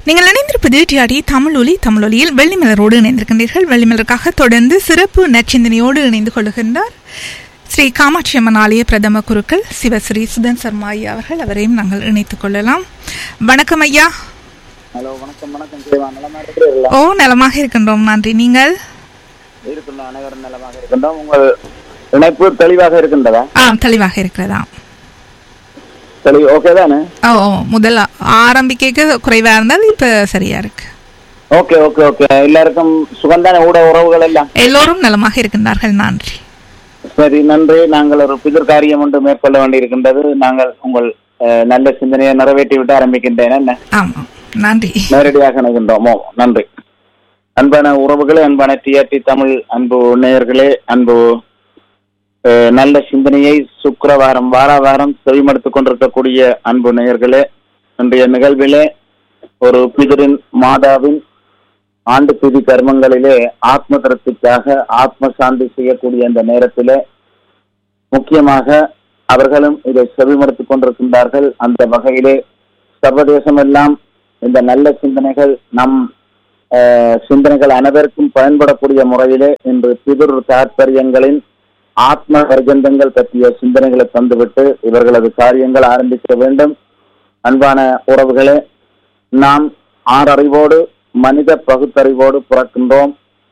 நீங்கள் இணைந்திருப்பது டிஆடி தமிழ் ஒலி தமிழ் ஒலியில் வெள்ளிமலரோடு இணைந்திருக்கின்றீர்கள் வெள்ளிமலருக்காக தொடர்ந்து சிறப்பு நச்சிந்தனையோடு இணைந்து கொள்ளுகின்றார் ஸ்ரீ காமாட்சி அம்மன் ஆலய பிரதம குருக்கள் சிவஸ்ரீ சுதன் சர்மா ஐயா அவர்கள் அவரையும் நாங்கள் இணைத்துக் கொள்ளலாம் வணக்கம் ஐயா ஹலோ வணக்கம் வணக்கம் ஜெயவா நலமா இருக்கிறீர்களா ஓ நலமாக இருக்கின்றோம் நன்றி நீங்கள் இருக்கின்றோம் அனைவரும் நலமாக இருக்கின்றோம் உங்கள் இணைப்பு தெளிவாக இருக்கின்றதா ஆ தெளிவாக இருக்கிறதா தெளிவு ஓகே தானே ஓ ஓ, முதல்ல ஆரம்பிக்க குறைவா இருந்தால் இப்ப சரியா இருக்கு ஓகே ஓகே ஓகே எல்லாருக்கும் சுகந்தான ஊட உறவுகள் எல்லாம் எல்லோரும் நலமாக இருக்கின்றார்கள் நன்றி சரி நன்றி நாங்கள் ஒரு புதிர் காரியம் ஒன்று மேற்கொள்ள வேண்டியிருக்கின்றது நாங்கள் உங்கள் அஹ், நல்ல சிந்தனையை நிறைவேற்றி விட்டு ஆரம்பிக்கின்றேன் என்ன ஆமாம் நன்றி நேரடியாக இணைகின்றோம் ஓ, நன்றி அன்பான உறவுகளே அன்பான டிஆர்டி தமிழ் அன்பு நேயர்களே அன்பு அஹ், நல்ல சிந்தனையை சுக்கிரவாரம் வார வாரம் செவிமடுத்துக் கொண்டிருக்கக்கூடிய அன்பு நேயர்களே இன்றைய நிகழ்விலே ஒரு பிதிரின் மாதாவின் ஆண்டு திதி கர்மங்களிலே ஆத்ம திருப்திக்காக ஆத்ம சாந்தி செய்யக்கூடிய இந்த நேரத்திலே முக்கியமாக அவர்களும் இதை செவிமடுத்துக் கொண்டிருக்கின்றார்கள் அந்த வகையிலே சர்வதேசம் எல்லாம் இந்த நல்ல சிந்தனைகள் நம் அஹ், சிந்தனைகள் அனைவருக்கும் பயன்படக்கூடிய முறையிலே இன்று பிதுர் தாற்பயங்களின் ஆத்ம பரிஜந்தங்கள் பற்றிய சிந்தனைகளை தந்துவிட்டு இவர்களது காரியங்கள் ஆரம்பிக்க வேண்டும் அன்பான உறவுகளே நாம் ஆறறிவோடு மனித பகுத்தறிவோடு பிறக்கின்றோம்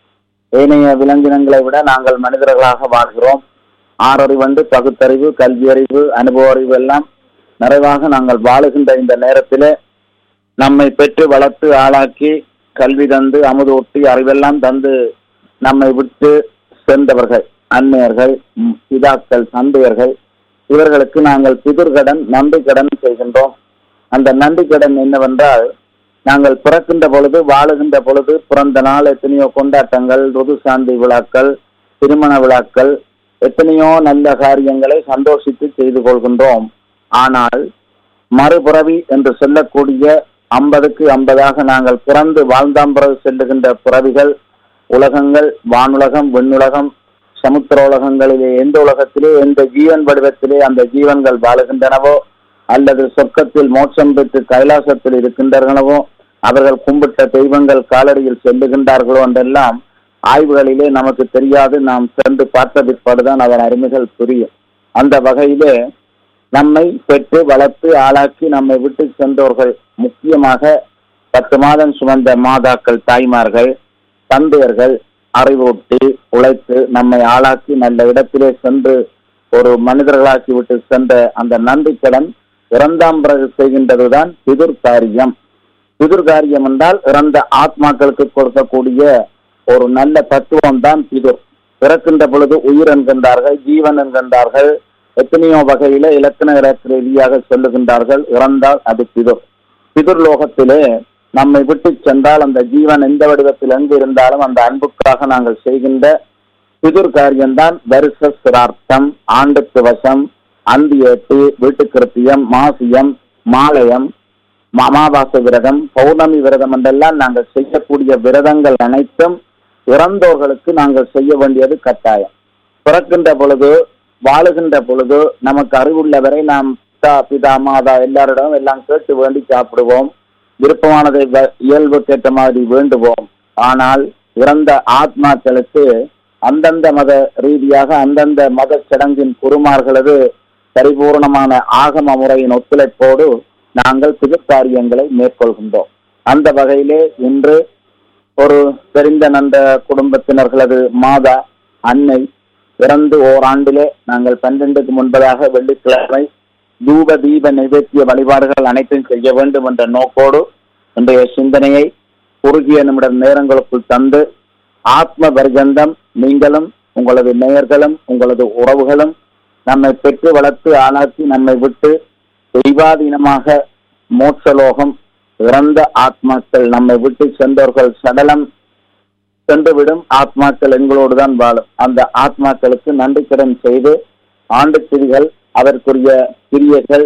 ஏனைய விலங்கினங்களை விட நாங்கள் மனிதர்களாக வாழ்கிறோம் ஆறறிவண்டு பகுத்தறிவு கல்வியறிவு அனுபவ அறிவு எல்லாம் நிறைவாக நாங்கள் வாழுகின்ற இந்த நேரத்திலே நம்மை பெற்று வளர்த்து ஆளாக்கி கல்வி தந்து அமுதூட்டி அறிவெல்லாம் தந்து நம்மை விட்டு சென்றவர்கள் அன்னையர்கள் ம், பிதாக்கள் தந்தையர்கள் இவர்களுக்கு நாங்கள் பிதிர்கடன் நன்றி கடன் செய்கின்றோம் அந்த நன்றி கடன் என்னவென்றால் நாங்கள் பிறக்கின்ற பொழுது வாழுகின்ற பொழுது பிறந்த நாள் எத்தனையோ கொண்டாட்டங்கள் ருது சாந்தி விழாக்கள் திருமண விழாக்கள் எத்தனையோ நல்ல காரியங்களை சந்தோஷித்து செய்து கொள்கின்றோம் ஆனால் மறுபிறவி என்று சொல்லக்கூடிய ஐம்பதுக்கு ஐம்பதாக நாங்கள் பிறந்து வாழ்ந்தாம் பிறகு செல்லுகின்ற பிறவிகள் உலகங்கள் வானுலகம் விண்ணுலகம் சமுத்திர உலகங்களிலே எந்த உலகத்திலே எந்த ஜீவன் வடிவத்திலே அந்த ஜீவன்கள் வாழுகின்றனவோ அல்லது சொர்க்கத்தில் மோட்சம் பெற்று கைலாசத்தில் இருக்கின்றனவோ அவர்கள் கும்பிட்ட தெய்வங்கள் காலடியில் செல்லுகின்றார்களோ என்றெல்லாம் ஆய்வுகளிலே நமக்கு தெரியாது நாம் சென்று பார்த்த பிற்பாடுதான் அதன் அருமைகள் புரியும் அந்த வகையிலே நம்மை பெற்று வளர்த்து ஆளாக்கி நம்மை விட்டு சென்றவர்கள் முக்கியமாக பத்து மாதம் சுமந்த மாதாக்கள் தாய்மார்கள் தந்தையர்கள் அறிவூட்டி உழைத்து நம்மை ஆளாக்கி நல்ல இடத்திலே சென்று ஒரு மனிதர்களாக்கி விட்டு சென்ற அந்த நன்றி கடன் இறந்தாம் பிறகு செய்கின்றதுதான் பிதுர் காரியம் பிதுர் காரியம் என்றால் இறந்த ஆத்மாக்களுக்கு கொடுக்கக்கூடிய ஒரு நல்ல தத்துவம் தான் பிதுர் பிறக்கின்ற பொழுது உயிர் என்கின்றார்கள் ஜீவன் என்கின்றார்கள் எத்தனையோ வகையில இலக்கண இலக்க ரீதியாக சொல்லுகின்றார்கள் இறந்தால் அது பிதுர் பிதுர் லோகத்திலே நம்மை விட்டு சென்றால் அந்த ஜீவன் எந்த வடிவத்தில் எங்கு இருந்தாலும் அந்த அன்புக்காக நாங்கள் செய்கின்ற பிதுர் காரியம்தான் வருஷ சிரார்த்தம் ஆண்டுக்கு வசம் அந்தியேட்டு வீட்டு கிருத்தியம் மாசியம் மாலயம் அமாவாசை விரதம் பௌர்ணமி விரதம் என்றெல்லாம் நாங்கள் செய்யக்கூடிய விரதங்கள் அனைத்தும் இறந்தோர்களுக்கு நாங்கள் செய்ய வேண்டியது கட்டாயம் பிறக்கின்ற பொழுது வாழுகின்ற பொழுது நமக்கு அறிவுள்ளவரை நாம் பிதா பிதா மாதா எல்லாரிடம் எல்லாம் கேட்டு வேண்டி சாப்பிடுவோம் விருப்பமானதை வ- இயல்புக்கேற்ற மாதிரி வேண்டுவோம் ஆனால் இறந்த ஆத்மாக்களுக்கு அந்தந்த மத ரீதியாக அந்தந்த மத சடங்கின் குருமார்களது பரிபூர்ணமான ஆகம முறையின் ஒத்துழைப்போடு நாங்கள் புதுக்காரியங்களை மேற்கொள்கின்றோம் அந்த வகையிலே இன்று ஒரு தெரிந்த நந்த குடும்பத்தினர்களது மாதா அன்னை இறந்து ஓராண்டிலே நாங்கள் பன்னிரண்டுக்கு முன்பதாக வெள்ளிக்கிழமை தூப தீப நைவேத்திய வழிபாடுகள் அனைத்தும் செய்ய வேண்டும் என்ற நோக்கோடு இன்றைய சிந்தனையை குறுகிய நிமிட நேரங்களுக்குள் தந்து ஆத்ம பரிகந்தம் நீங்களும் உங்களது நேயர்களும் உங்களது உறவுகளும் நம்மை பெற்று வளர்த்து ஆளாக்கி நம்மை விட்டு தெய்வாதீனமாக மோட்சலோகம் இறந்த ஆத்மாக்கள் நம்மை விட்டு சென்றவர்கள் சடலம் சென்றுவிடும் ஆத்மாக்கள் எங்களோடு தான் வாழும் அந்த ஆத்மாக்களுக்கு நன்றி கடன் செய்து ஆண்டு திதிகள் அதற்குரிய கிரியைகள்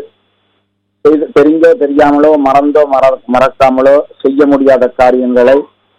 செய்து தெரிஞ்சோ தெரியாமலோ மறந்தோ மற மறக்காமலோ செய்ய முடியாத காரியங்களை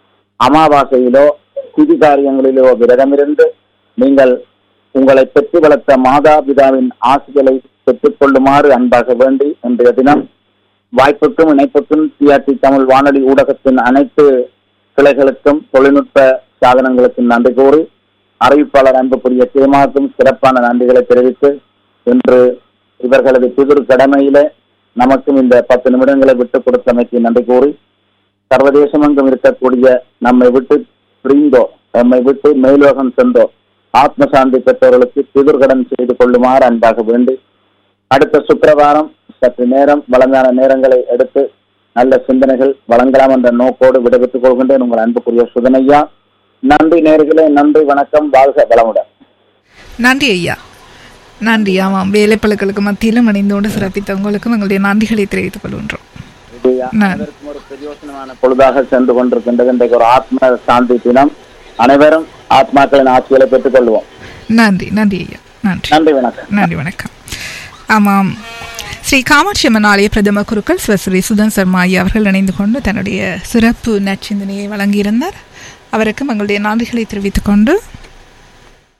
அமாவாசையிலோ திதி காரியங்களிலோ விரதமிருந்து நீங்கள் உங்களை பெற்று வளர்த்த மாதா பிதாவின் ஆசிகளை பெற்றுக் கொள்ளுமாறு அன்பாக வேண்டி இன்றைய தினம் வாய்ப்புக்கும் இணைப்புக்கும் டிஆர்டி தமிழ் வானொலி ஊடகத்தின் அனைத்து கிளைகளுக்கும் தொழில்நுட்ப சாதனங்களுக்கும் நன்றி கூறி அறிவிப்பாளர் அன்புக்குரிய சீமாவுக்கும் சிறப்பான நன்றிகளை தெரிவித்து இன்று இவர்களது புதிர் கடமையில நமக்கும் இந்த பத்து நிமிடங்களை விட்டுக் கொடுத்தமைக்கு நன்றி கூறி சர்வதேசமெங்கும் இருக்கக்கூடிய நம்மை விட்டு பிரிந்தோ நம்மை விட்டு மேலோகம் சென்றோ ஆத்ம சாந்தி பெற்றவர்களுக்கு பிதிர்கடன் செய்து கொள்ளுமாறு அன்பாக வேண்டி அடுத்த சுக்கிரவாரம் சற்று நேரம் வழங்கான நேரங்களை எடுத்து நல்ல சிந்தனைகள் வழங்கலாம் என்ற நோக்கோடு விடைபெற்றுக் கொள்கின்றேன் உங்கள் அன்புக்குரிய சுதனையா நன்றி நேர்களே நன்றி வணக்கம் வாழ்க வளமுடன் நன்றி ஐயா நன்றி ஆமாம் வேலைப்பழுக்களுக்கு மத்தியிலும் இணைந்தோடு சிறப்பித்த உங்களுக்கும் எங்களுடைய நன்றிகளை தெரிவித்துக் கொள்கின்றோம் இது அனைவருக்கும் ஒரு பிரயோசனமான பொழுதாக சென்று கொண்டிருக்கின்றது இன்றைக்கு ஒரு ஆத்ம சாந்தி தினம் அனைவரும் ஆத்மாக்களின் ஆட்சிகளை பெற்றுக் கொள்வோம் நன்றி நன்றி ஐயா நன்றி நன்றி வணக்கம் நன்றி வணக்கம் ஆமாம் ஸ்ரீ காமாட்சி அம்மன் ஆலய பிரதம குருக்கள் சிவஸ்ரீ சுதன் சர்மா ஐயா அவர்கள் இணைந்து கொண்டு தன்னுடைய சிறப்பு நற்சிந்தனையை வழங்கியிருந்தார் அவருக்கும் எங்களுடைய நன்றிகளை தெரிவித்துக் கொண்டு